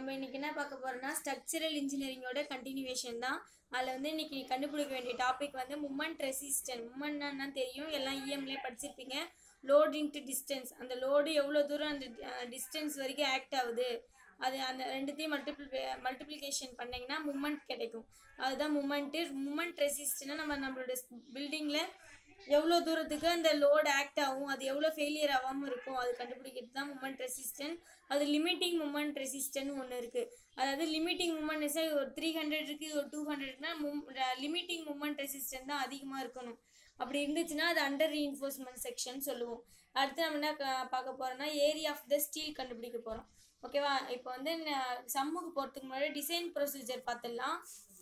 நம்ம இன்னைக்கு என்ன பார்க்க போறோம்னா ஸ்ட்ரக்சரல் இன்ஜினியரிங்கோட கண்டினியூவேஷன் தான் அதில் வந்து இன்னைக்கு கண்டுபிடிக்க வேண்டிய டாபிக் வந்து மூமெண்ட் ரெசிஸ்டன்ட் மூமெண்ட்னா என்ன தெரியும் எல்லாம் இஎம்லேயே படிச்சிருப்பீங்க லோட் இன்ட்டு டிஸ்டன்ஸ் அந்த லோடு எவ்வளோ தூரம் அந்த டிஸ்டன்ஸ் வரைக்கும் ஆக்ட் ஆகுது அது அந்த ரெண்டுத்தையும் மல்டிப்ளி மல்டிப்ளிகேஷன் பண்ணிங்கன்னா மூமெண்ட் கிடைக்கும் அதுதான் மூமெண்ட்டு மூமெண்ட் ரெசிஸ்ட்னா நம்ம நம்மளோட பில்டிங்கில் எவ்வளோ தூரத்துக்கு அந்த லோடு ஆக்ட் ஆகும் அது எவ்வளோ ஃபெயிலியர் ஆகாமல் இருக்கும் அது கண்டுபிடிக்கிறது தான் மூமெண்ட் ரெசிஸ்டன்ட் அது லிமிட்டிங் மூமெண்ட் ரெசிஸ்டன்ட் ஒன்று இருக்குது அதாவது லிமிட்டிங் மூமெண்ட் ஒரு த்ரீ ஹண்ட்ரட் இருக்குது ஒரு டூ ஹண்ட்ரட்னா லிமிட்டிங் மூமெண்ட் ரெசிஸ்டன்ட் தான் அதிகமாக இருக்கணும் அப்படி இருந்துச்சுன்னா அது அண்டர் ரீஎன்ஃபோர்ஸ்மெண்ட் செக்ஷன் சொல்லுவோம் அடுத்து நம்ம என்ன க- பார்க்க போறோம்னா ஏரியா ஆஃப் த ஸ்டீல் கண்டுபிடிக்க போகிறோம் ஓகேவா இப்போ வந்து சம்முக்கு போகிறதுக்கு முன்னாடி டிசைன் ப்ரொசீஜர் பார்த்துடலாம்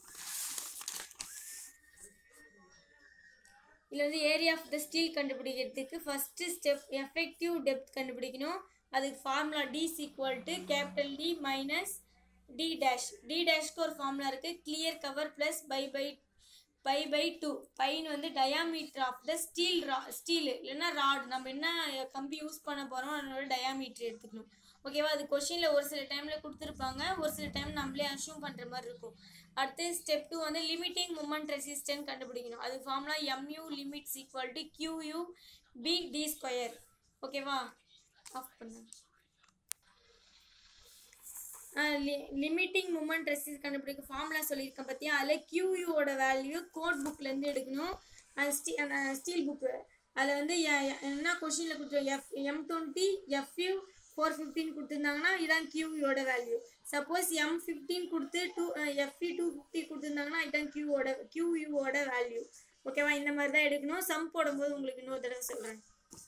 இதில் வந்து ஏரியா ஆஃப் த ஸ்டீல் கண்டுபிடிக்கிறதுக்கு ஃபஸ்ட்டு ஸ்டெப் எஃபெக்டிவ் டெப்த் கண்டுபிடிக்கணும் அதுக்கு formula D equal to capital D minus D dash டி டேஷ்க்கு ஒரு ஃபார்முலா இருக்குது clear cover plus phi phi phi by two பைன்னு வந்து டயாமீட்டர் ஆஃப் த ஸ்டீல் ரா ஸ்டீல் இல்லைன்னா ராட் நம்ம என்ன கம்பி யூஸ் பண்ண போகிறோம் அதனோட டயாமீட்டர் எடுத்துக்கணும் ஓகேவா அது கொஷினில் ஒரு சில டைமில் கொடுத்துருப்பாங்க ஒரு சில டைம் நம்மளே அஷ்யூம் பண்ணுற மாதிரி இருக்கும் அடுத்து ஸ்டெப் டூ வந்து லிமிட்டிங் மூமெண்ட் ரெசிஸ்டன்ட் கண்டுபிடிக்கணும் அது formula MU limits equal to QU B D square ஓகேவா ஆஃப் பண்ணு லிமிட்டிங் மூமெண்ட் ரெசிஸ் கண்டுபிடிக்க ஃபார்முலா சொல்லியிருக்கேன் பார்த்தியா அதில் கியூயூவோட வேல்யூ கோட் புக்லேருந்து எடுக்கணும் அந்த ஸ்டீ அந்த ஸ்டீல் புக்கு அதில் வந்து எ- எ- என்ன கொஷினில் கொடுத்து F M twenty FU four fifteen கொடுத்துருந்தாங்கன்னா இதான் கியூயோட வேல்யூ சப்போஸ் எம் ஃபிஃப்டீன் கொடுத்து டூ எஃப்இ டூ ஃபிஃப்டி கொடுத்துருந்தாங்கன்னா இதான் கியூவோட கியூயூவோட வேல்யூ ஓகேவா இந்த மாதிரி தான் எடுக்கணும் சம் போடும்போது உங்களுக்கு இன்னொரு தடவை சொல்கிறேன்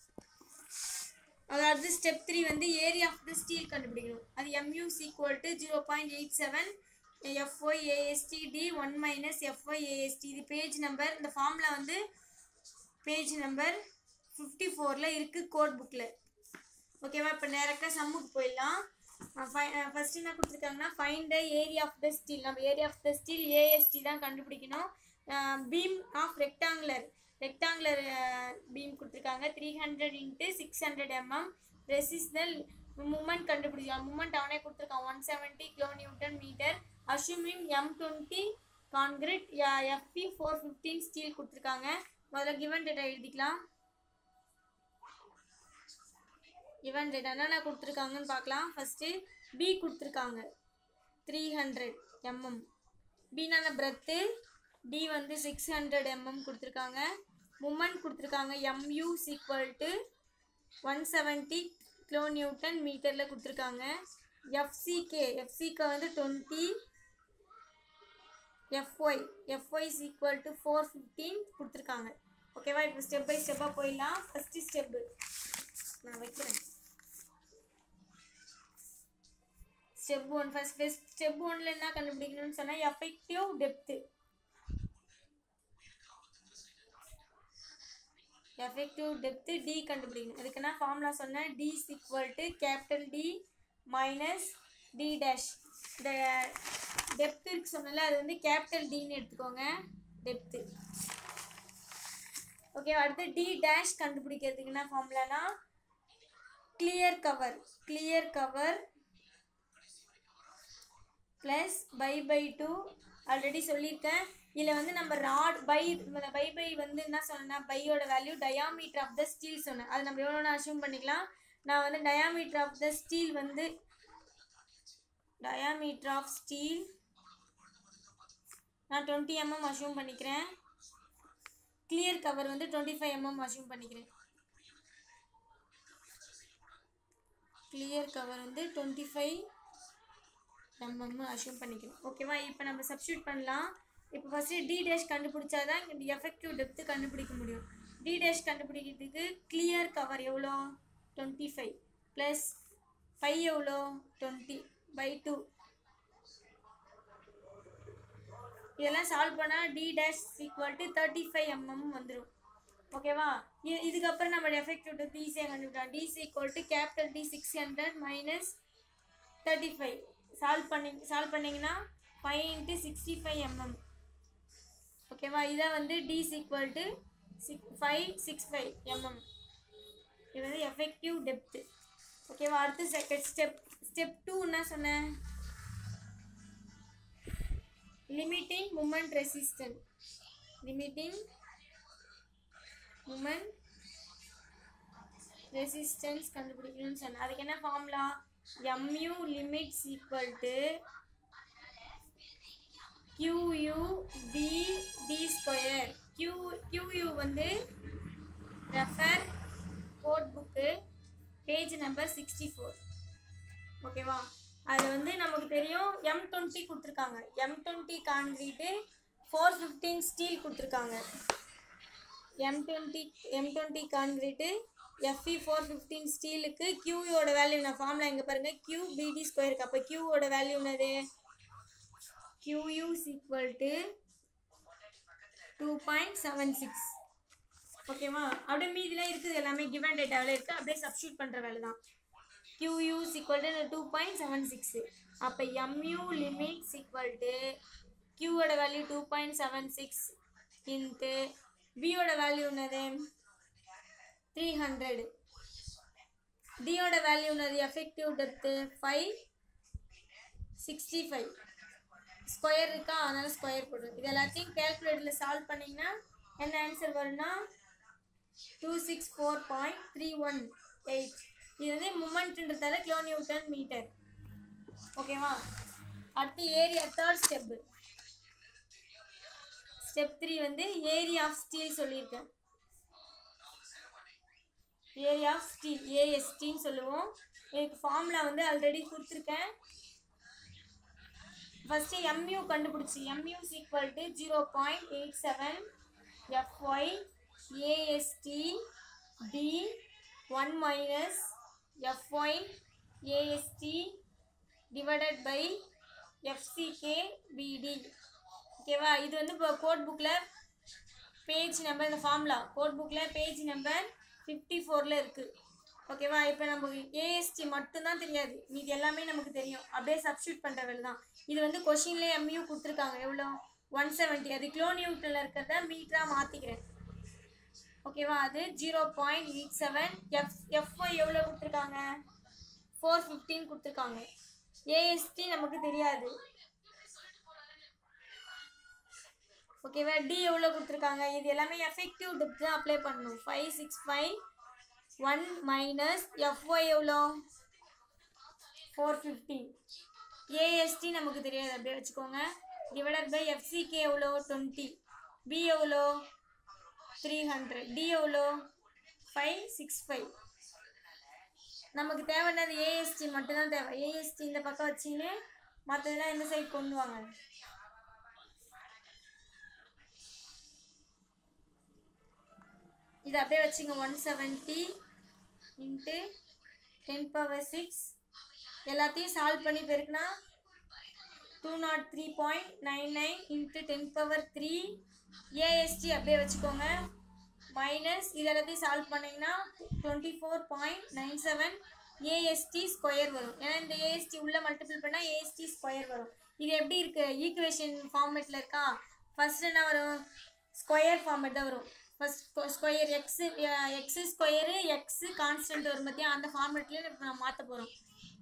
அதாவது ஸ்டெப் த்ரீ வந்து ஏரியா ஆஃப் த ஸ்டீல் கண்டுபிடிக்கணும் அது MU equal to zero point eight seven FY AST D one minus FY AST இது பேஜ் நம்பர் இந்த ஃபார்மில் வந்து பேஜ் நம்பர் ஃபிஃப்டி ஃபோரில் இருக்குது கோட் புக்கில் ஓகேவா இப்போ டேரெக்டாக சம்முக்கு போயிடலாம் ஃபர்ஸ்ட் என்ன கொடுத்துருக்காங்கன்னா find the area of the steel நம்ம area of the steel AST தான் கண்டுபிடிக்கணும் beam of rectangular rectangular beam கொடுத்துருக்காங்க three hundred into six hundred MM resistance moment கண்டுபிடிக்கலாம் மூமெண்ட் அவனே கொடுத்துருக்கான் one seventy kilo newton metre assuming M twenty concrete FB four fifteen steel கொடுத்துருக்காங்க முதல்ல given data எழுதிக்கலாம் இவன் டேட்டா என்னென்ன கொடுத்துருக்காங்கன்னு பார்க்கலாம் ஃபஸ்ட்டு பி கொடுத்துருக்காங்க த்ரீ ஹண்ட்ரட் எம்எம் பினான பிரெத்து டி வந்து சிக்ஸ் ஹண்ட்ரட் எம்எம் கொடுத்துருக்காங்க மூமெண்ட் கொடுத்துருக்காங்க MU equal to one seventy kilo newton மீட்டரில் கொடுத்துருக்காங்க எஃப்சிகே எஃப்சிகே வந்து twenty FY FY equal to four fifteen கொடுத்துருக்காங்க ஓகேவா இப்போ ஸ்டெப் பை ஸ்டெப்பாக போயிடலாம் ஃபஸ்ட்டு ஸ்டெப்பு நான் வைக்கிறேன் step one first first step ஒன்ல என்ன கண்டுபிடிக்கணும்னு சொன்னால் effective depth effective depth D கண்டுபிடிக்கணும் அதுக்கு என்ன ஃபார்முலா சொன்னேன் D equal to capital D minus D dash இந்த டெப்த் இருக்கு சொன்னல அது வந்து கேபிட்டல் டின்னு எடுத்துக்கோங்க டெப்த்து ஓகே அடுத்து டி டேஷ் கண்டுபிடிக்கிறதுக்கு என்ன ஃபார்முலானா clear cover clear cover plus phi by two already சொல்லியிருக்கேன் இதில் வந்து நம்ம ராட் பை பை பை வந்து என்ன சொன்னேன்னா பையோட value diameter of the steel சொன்னேன் அது நம்ம எவ்வளோ அஷ்யூம் பண்ணிக்கலாம் நான் வந்து டயாமீட்டர் ஆஃப் த ஸ்டீல் வந்து டயாமீட்டர் ஆஃப் ஸ்டீல் நான் டுவெண்ட்டி எம்எம் அஷ்யூம் பண்ணிக்கிறேன் கிளியர் கவர் வந்து டுவெண்ட்டி ஃபைவ் எம்எம் அஷ்யூம் பண்ணிக்கிறேன் கிளியர் கவர் வந்து டுவெண்ட்டி ஃபைவ் எம்எம் அஷ்யூம் பண்ணிக்கணும் ஓகேவா இப்போ நம்ம சப்ஸ்டியூட் பண்ணலாம் இப்போ ஃபஸ்ட்டு டி டேஷ் கண்டுபிடிச்சா தான் இங்கே எஃபெக்டிவ் டெப்த்து கண்டுபிடிக்க முடியும் டி டேஷ் கண்டுபிடிக்கிறதுக்கு கிளியர் கவர் எவ்வளோ டுவெண்ட்டி ஃபைவ் ப்ளஸ் ஃபைவ் எவ்வளோ டுவெண்ட்டி பை டூ இதெல்லாம் சால்வ் பண்ணால் D dash equal to thirty five MM வந்துடும் ஓகேவா இ- இதுக்கப்புறம் நம்ம எஃபெக்டிவ் டெப்த் ஈஸியாக கண்டுபிடிக்கலாம் D equal to capital D six hundred minus thirty five solve பண்ணி சால்வ் பண்ணிங்கன்னா five into sixty five MM ஓகேவா இதை வந்து D equal to six five six five MM இது வந்து எஃபெக்டிவ் டெப்த்து ஓகேவா அடுத்து செகண்ட் ஸ்டெப் ஸ்டெப் டூ என்ன சொன்னேன் limiting moment resistant limiting moment resistance கண்டுபிடிக்கணும்னு சொன்னேன் அதுக்கு என்ன formula mu limits equal to QU V D square Q QU வந்து refer code book page number sixty four ஓகேவா அது வந்து நமக்கு தெரியும் எம் டுவெண்ட்டி கொடுத்துருக்காங்க M twenty concrete four fifteen steel கொடுத்துருக்காங்க M twenty M twenty concrete FE four fifteen ஸ்டீலுக்கு கியூயோட வேல்யூ நான் ஃபார்முலா இங்கே பாருங்கள் கியூ பிடி ஸ்கொயருக்கு அப்போ கியூவோட வேல்யூ என்னது QU is equal to 2.76 ஓகேவா அப்படியே மீதிலாம் இருக்குது எல்லாமே கிவன் டேட்டாவில் இருக்குது அப்படியே சப்ஸ்டியூட் பண்ணுற வேலை தான் QU is equal to two point seven six அப்போ MU லிமிட்ஸ் ஈக்குவல் டு கியூவோட value two point seven six into பியோட வேல்யூ என்னது த்ரீ ஹண்ட்ரட் டியோட வேல்யூ என்னது effective depth five sixty five square இருக்கா அதனால ஸ்கொயர் போடுறோம் இது எல்லாத்தையும் கேல்குலேட்டரில் சால்வ் பண்ணிங்கன்னா என்ன ஆன்சர் வரும்னா two six four point three one eight இது வந்து மூமெண்ட்ன்றதால கிலோ நியூட்டன் மீட்டர் ஓகேவா அடுத்து area third step step three வந்து ஏரியா ஆஃப் ஸ்டீல் சொல்லியிருக்கேன் ஏரியா ஆஃப் ஸ்டீல் ஏஎஸ்டின்னு சொல்லுவோம் இதுக்கு ஃபார்முலா வந்து ஆல்ரெடி கொடுத்துருக்கேன் ஃபஸ்ட்டு எம்யூ கண்டுபிடிச்சி MU is equal to zero point eight seven FY AST D one minus FY AST divided by FCK BD ஓகேவா இது வந்து இப்போ கோட் புக்கில் பேஜ் நம்பர் இந்த ஃபார்முலா கோட் புக்கில் பேஜ் நம்பர் ஃபிஃப்டி ஃபோரில் இருக்குது ஓகேவா இப்போ நமக்கு ஏஎஸ்டி மட்டும்தான் தெரியாது மீதி எல்லாமே நமக்கு தெரியும் அப்படியே சப்ஸ்டியூட் பண்ணுற வேலை தான் இது வந்து கொஷின்லேயே எம்யூ கொடுத்துருக்காங்க எவ்வளோ ஒன் செவன்ட்டி அது கிலோ நியூட்டனில் இருக்கிறத மீட்டராக மாற்றிக்கிறேன் ஓகேவா அது zero point eight seven F F Y எவ்வளோ கொடுத்துருக்காங்க ஃபோர் ஃபிஃப்டீன் கொடுத்துருக்காங்க ஏஎஸ்டி நமக்கு தெரியாது ஓகேவா டி எவ்வளோ கொடுத்துருக்காங்க இது எல்லாமே எஃபெக்டிவ் டெப்த் தான் அப்ளை பண்ணணும் five six five one minus F Y எவ்வளோ ஃபோர் ஃபிஃப்டீன் ஏஎஸ்டி நமக்கு தெரியாது அப்படியே வச்சுக்கோங்க டிவைடட் பை எஃப்சிகே எவ்வளோ டுவெண்ட்டி பி எவ்வளோ த்ரீ ஹண்ட்ரட் டி எவ்வளோ ஃபைவ் சிக்ஸ் ஃபைவ் நமக்கு தேவையானது ஏஎஸ்டி மட்டும்தான் தேவை ஏஎஸ்டி இந்த பக்கம் வச்சின்னு மற்றதெல்லாம் இந்த சைடு கொண்டு வாங்க இது அப்படியே வச்சுங்க one seventy into ten power six எல்லாத்தையும் சால்வ் பண்ணி பெருக்குனா two naught three point nine nine into ten power three A S T அப்படியே வச்சுக்கோங்க மைனஸ் இது எல்லாத்தையும் சால்வ் பண்ணிங்கன்னா twenty four point nine seven A S T square வரும் ஏன்னா இந்த ஏஎஸ்டி உள்ளே மல்டிபிள் பண்ணால் ஏஎஸ்டி ஸ்கொயர் வரும் இது எப்படி இருக்குது ஈக்குவேஷன் ஃபார்மேட்டில் இருக்கா ஃபர்ஸ்ட் என்ன வரும் ஸ்கொயர் ஃபார்மேட் தான் வரும் first square X X square X constant வரும் பார்த்தியா அந்த ஃபார்மேட்லேயே இப்போ நம்ம மாற்ற போகிறோம்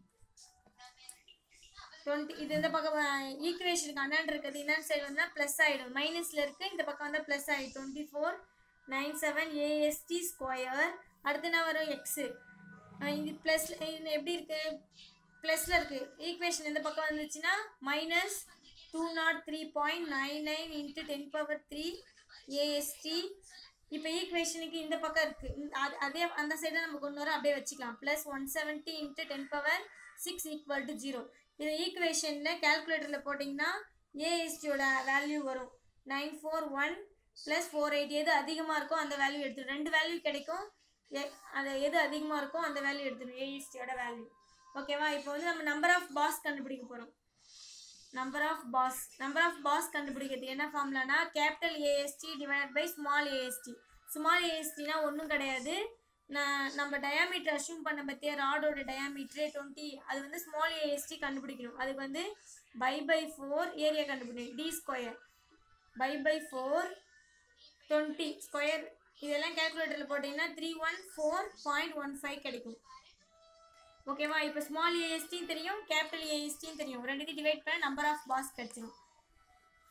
டுவெண்ட்டி இது இந்த பக்கம் ஈக்குவேஷனுக்கு அண்ணன் இருக்குது என்னன்னு சைடு வந்தால் ப்ளஸ் ஆகிடும் மைனஸில் இருக்குது இந்த பக்கம் வந்தால் ப்ளஸ் ஆகிடும் twenty four nine seven A S T square அடுத்து என்ன வரும் எக்ஸு இது ப்ளஸ் இது எப்படி இருக்குது ப்ளஸில் இருக்குது ஈக்குவேஷன் இந்த பக்கம் வந்துச்சுன்னா minus two naught three point nine nine into ten power three A S T இப்போ ஈக்குவேஷனுக்கு இந்த பக்கம் இருக்குது அது அதே அந்த சைடை நம்ம கொண்டு வர அப்படியே வச்சுக்கலாம் plus one seventy into ten power six equal to zero இது ஈக்குவேஷனில் கேல்குலேட்டரில் போட்டிங்கன்னா ஏஎஸ்டியோட வேல்யூ வரும் nine four one plus four eight எது அதிகமாக இருக்கோ அந்த வேல்யூ எடுத்துடும் ரெண்டு வேல்யூ கிடைக்கும் எ- அது எது அதிகமாக இருக்கோ அந்த வேல்யூ எடுத்துடும் ஏஎஸ்டியோட வேல்யூ ஓகேவா இப்போ வந்து நம்ம நம்பர் ஆஃப் பாஸ் கண்டுபிடிக்க போகிறோம் number of bars number of bars கண்டுபிடிக்கிறது என்ன ஃபார்முலானா capital A S T divide by small A S T small ஏஎஸ்டினா ஒன்றும் கிடையாது நான் நம்ம டயாமீட்டர் அஷ்யூம் பண்ண பற்றிய ராடோட டயாமீட்டரு டுவெண்ட்டி அது வந்து ஸ்மால் ஏஎஸ்டி கண்டுபிடிக்கணும் அதுக்கு வந்து பை பை ஃபோர் ஏரியா கண்டுபிடிக்கணும் D square pi by four twenty square இதெல்லாம் கேல்குலேட்டரில் போட்டிங்கன்னா three one four point one five கிடைக்கும் ஓகேவா இப்போ ஸ்மால் ஏஎஸ்டியும் தெரியும் கேபிட்டல் ஏஎஸ்டியும் தெரியும் ரெண்டுத்தையும் டிவைட் பண்ண நம்பர் ஆஃப் பாஸ் கிடச்சிடும்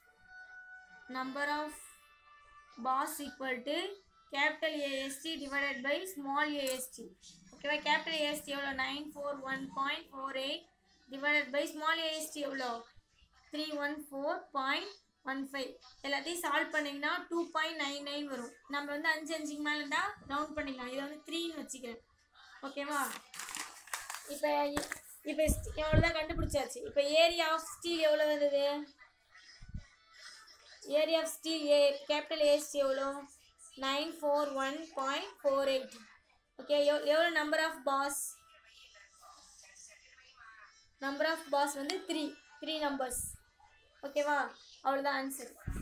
number of bars equal to capital A S T divided by small A S T ஓகேவா கேபிட்டல் ஏஎஸ்டி எவ்வளோ nine four one point four eight divided by small A S T எவ்வளோ three one four point one five எல்லாத்தையும் solve பண்ணிங்கன்னா two point nine nine வரும் நம்ம வந்து அஞ்சு அஞ்சுக்கு மேலே இருந்தால் ரவுண்ட் பண்ணிக்கலாம் இதை வந்து த்ரீன்னு வச்சுக்கிறேன் ஓகேவா இப்போ இப்போ எவ்வளோ தான் கண்டுபிடிச்சாச்சு இப்போ ஏரியா ஆஃப் ஸ்டீல் எவ்வளோ வந்தது area of steel A capital A S T எவ்வளோ nine four one point four eight okay எவ்வளோ number of bars number of bars வந்து த்ரீ த்ரீ நம்பர்ஸ் ஓகேவா அவ்வளோதான் ஆன்சர்